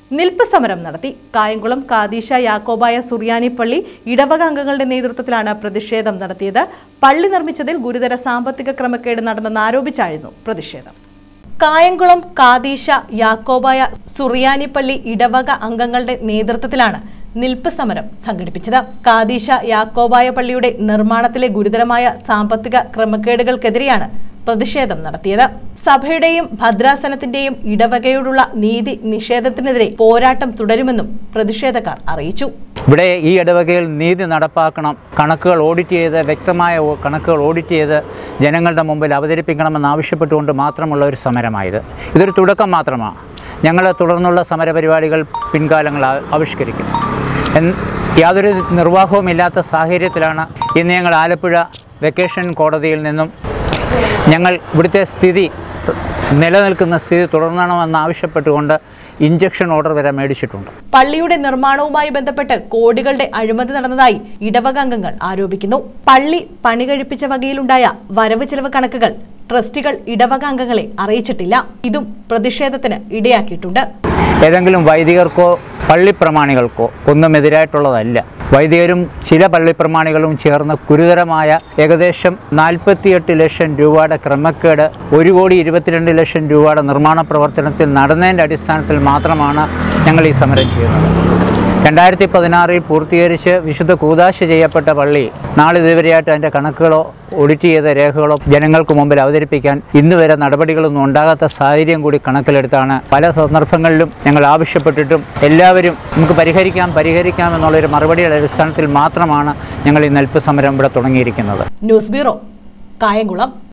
നിൽപ്പ് സമരം നടത്തി കായംകുളം കാദീശ യാക്കോബായ സുറിയാനി പള്ളി ഇടവക അംഗങ്ങളുടെ നേതൃത്വത്തിലാണ് പ്രതിഷേധം നടത്തിയത് പള്ളി നിർമ്മിച്ചതിൽ ഗുരുതര സാമ്പത്തിക ക്രമക്കേട് നടന്നെന്ന് ആരോപിച്ചായിരുന്നു പ്രതിഷേധം കായംകുളം കാദീശ യാക്കോബായ സുറിയാനി പള്ളി ഇടവക അംഗങ്ങളുടെ നേതൃത്വത്തിലാണ് നിൽപ്പ് സമരം സംഘടിപ്പിച്ചത് കാദീശ യാക്കോബായ പള്ളിയുടെ നിർമ്മാണത്തിലെ ഗുരുതരമായ സാമ്പത്തിക ക്രമക്കേടുകൾക്കെതിരെയാണ് പ്രതിഷേധം നടത്തിയത് സഭയുടെയും ഭദ്രാസനത്തിന്റെയും ഇടവകയോടുള്ള നീതി നിഷേധത്തിനെതിരെ പോരാട്ടം തുടരുമെന്നും പ്രതിഷേധക്കാർ അറിയിച്ചു ഇവിടെ ഈ ഇടവകയിൽ നീതി നടപ്പാക്കണം കണക്കുകൾ ഓഡിറ്റ് ചെയ്ത് വ്യക്തമായ ഓ- കണക്കുകൾ ഓഡിറ്റ് ചെയ്ത് ജനങ്ങളുടെ മുമ്പിൽ അവതരിപ്പിക്കണമെന്ന് ആവശ്യപ്പെട്ടുകൊണ്ട് മാത്രമുള്ള ഒരു സമരമായത് ഇതൊരു തുടക്കം മാത്രമാണ് ഞങ്ങൾ തുടർന്നുള്ള സമരപരിപാടികൾ പിൻകാലങ്ങൾ ആ- ആവിഷ്കരിക്കും എൻ- യാതൊരു നിർവാഹവുമില്ലാത്ത സാഹചര്യത്തിലാണ് ഇന്ന് ഞങ്ങൾ ആലപ്പുഴ വെക്കേഷൻ കോടതിയിൽ നിന്നും ഞങ്ങൾ ഇവിടുത്തെ സ്ഥിതി നിലനിൽക്കുന്ന സ്ഥിതി തുടരണമെന്ന് ആവശ്യപ്പെട്ടുകൊണ്ട് ഇഞ്ചക്ഷൻ ഓർഡർ വരെ മേടിച്ചിട്ടുണ്ട് പള്ളിയുടെ നിർമ്മാണവുമായി ബന്ധപ്പെട്ട് കോടികളുടെ അഴിമതി നടന്നതായി ഇടവക അംഗങ്ങൾ ആരോപിക്കുന്നു പള്ളി പണി കഴിപ്പിച്ച വകയിലുണ്ടായ വരവ് ചെലവ് കണക്കുകൾ ട്രസ്റ്റികൾ ഇടവക അംഗങ്ങളെ അറിയിച്ചിട്ടില്ല ഇതും പ്രതിഷേധത്തിന് ഇടയാക്കിയിട്ടുണ്ട് ഏതെങ്കിലും വൈദികർക്കോ പള്ളിപ്രമാണികൾക്കോ ഒന്നും എതിരായിട്ടുള്ളതല്ല വൈദികരും ചില പള്ളിപ്രമാണികളും ചേർന്ന് ഗുരുതരമായ ഏകദേശം നാൽപ്പത്തിയെട്ട് ലക്ഷം രൂപയുടെ ക്രമക്കേട് ഒരു കോടി ഇരുപത്തിരണ്ട് ലക്ഷം രൂപയുടെ നിർമ്മാണ പ്രവർത്തനത്തിൽ നടന്നതിൻ്റെ അടിസ്ഥാനത്തിൽ മാത്രമാണ് ഞങ്ങൾ ഈ സമരം ചെയ്യുന്നത് രണ്ടായിരത്തി പതിനാറിൽ പൂർത്തീകരിച്ച് വിശുദ്ധ കൂതാശ ചെയ്യപ്പെട്ട പള്ളി നാളിതുവരെയായിട്ട് അതിൻ്റെ കണക്കുകളോ ഓഡിറ്റ് ചെയ്ത രേഖകളോ ജനങ്ങൾക്ക് മുമ്പിൽ അവതരിപ്പിക്കാൻ ഇന്ന് വരെ നടപടികളൊന്നും ഉണ്ടാകാത്ത സാഹചര്യം കൂടി കണക്കിലെടുത്താണ് പല സന്ദർഭങ്ങളിലും ഞങ്ങൾ ആവശ്യപ്പെട്ടിട്ടും എല്ലാവരും നമുക്ക് പരിഹരിക്കാം പരിഹരിക്കാം എന്നുള്ളൊരു മറുപടിയുടെ അടിസ്ഥാനത്തിൽ മാത്രമാണ് ഞങ്ങൾ ഈ നെൽപ്പ് സമരം ഇവിടെ തുടങ്ങിയിരിക്കുന്നത് ന്യൂസ് ബ്യൂറോ കായംകുളം